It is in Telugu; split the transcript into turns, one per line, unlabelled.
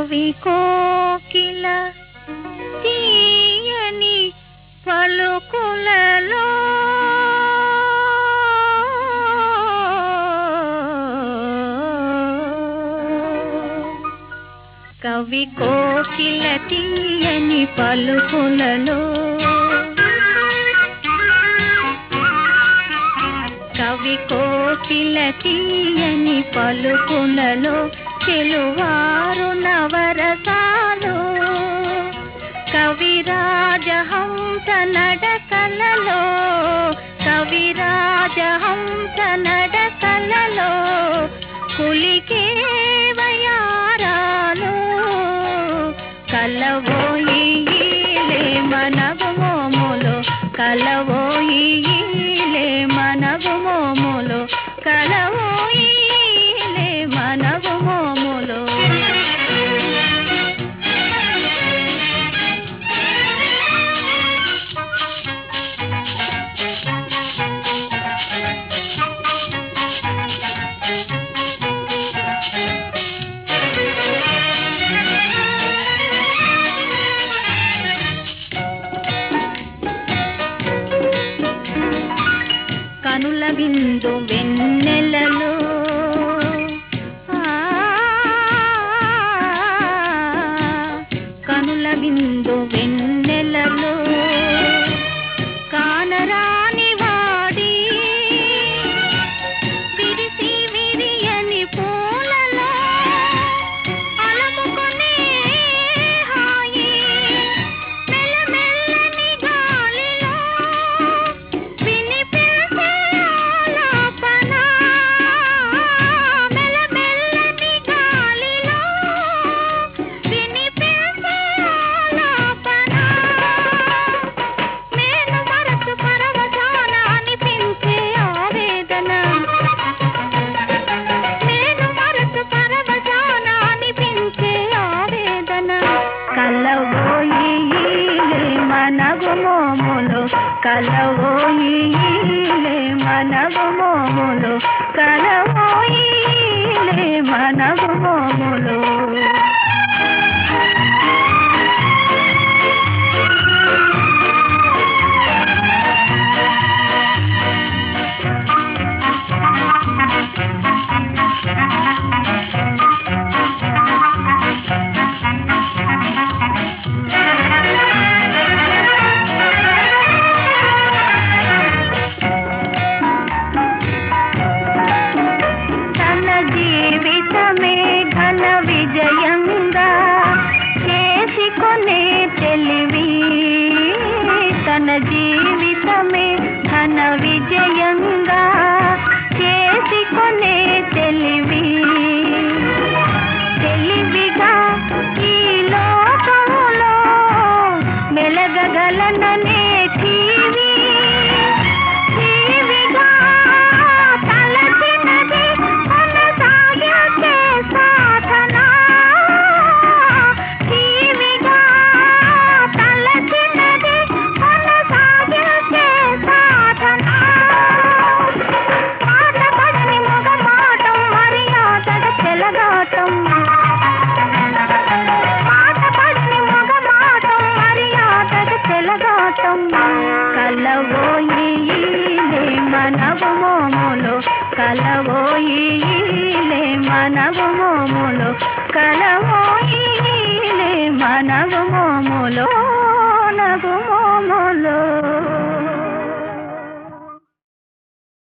కవి కోకిల తీయని పలుకులలో కవి కోకిల తీయని పలుకులలో కవి కోకిల తీయని పలుకులలో చెలువారు నవరసాలు కవిరాజహంస నడకలలో కవిరాజహంస నడకలలో కులికే వయారాలు కలవోయి ఈలే మనగు మోములు కలవోయి ఈలే మనగు మోములు కలవోయి ఈలే మనగు మోములు కనుల విందు వెన్నెలలో ఆ, కనుల విందు వెన్నెలలో కానరాని వాడి విరిసి విరియని పూలలో అలముకునే హాయి మెల్లమెల్లని గాలిలో వినిపించే ఆలాపన మెల్లమెల్లని గాలిలో వినిపించే ఆలాపన నేను మరచు పరవశాన అనిపించే ఆవేదన నేను మరచు పరవశాన అనిపించే ఆవేదన కలవోయి ఈలే మనగు మోములు కలవోయి ఈలే మనగు మోములు కలవోయి ఈలే మనగు మోములు తన జీవితమే ఘన విజయంగా చేసుకునే తెలివి తన జీవితమే ఘన విజయంగా చేసుకునే తెలివి తెలివిగా ఈ లోకంలో మెలగగలననే టీవీ టీవీగా తలచినది కొనసాగించే సాధన టీవీగా తలచినది కొనసాగించే సాధన మాట పడని మగ మాటం మర్యాదగ చెలగాటం మాట పడని మగ మాటం మర్యాదగ చెలగాటం కలవోయి ఈలే మనవు మోములు కలవోయి ఈలే మనవు మోములు కలవోయి ఈలే మనవు మోములు